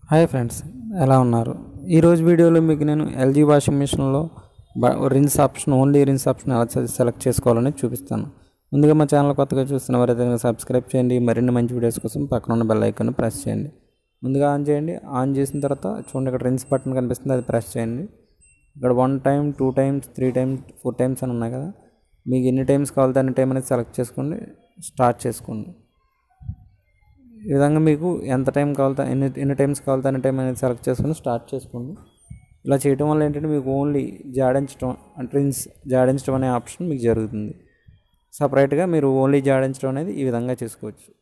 hi friends ఎలా ఉన్నారు ఈరోజు వీడియోలో మీకు నేను ఎల్జీ వాషింగ్ మిషన్లో rinse option only rinse option ఎలా సె- సెలెక్ట్ చేసుకోవాలని చూపిస్తాను ముందుగా మా ఛానల్ కొత్తగా చూస్తున్న వారైతే కనుక సబ్స్క్రైబ్ చేయండి మరిన్ని మంచి వీడియోస్ కోసం పక్కన ఉన్న బెల్ ఐకాన్ ప్రెస్ చేయండి ముందుగా ఆన్ చేయండి ఆన్ చేసిన తర్వాత చూడండి ఇక్కడ రిన్స్ బటన్ కనిపిస్తుంది అది ప్రెస్ చేయండి ఇక్కడ one time two times three times four times అని ఉన్నాయి కదా మీకు ఎన్ని టైమ్స్ కావాలి అన్ని టైం అనేది సెలెక్ట్ చేసుకోండి స్టార్ట్ చేసుకోండి ఈ విధంగా మీకు ఎంత టైం కావాలో ఎన్ని ఎన్ని టైమ్స్ కావాలో అన్ని టైం అనేది సెలెక్ట్ చేసుకొని స్టార్ట్ చేసుకోండి ఇలా చేయడం వల్ల ఏంటంటే మీకు ఓన్లీ జాడించడం అంటే రిన్స్ జాడించడం అనే ఆప్షన్ మీకు జరుగుతుంది సపరేట్గా మీరు ఓన్లీ జాడించడం అనేది ఈ విధంగా చేసుకోవచ్చు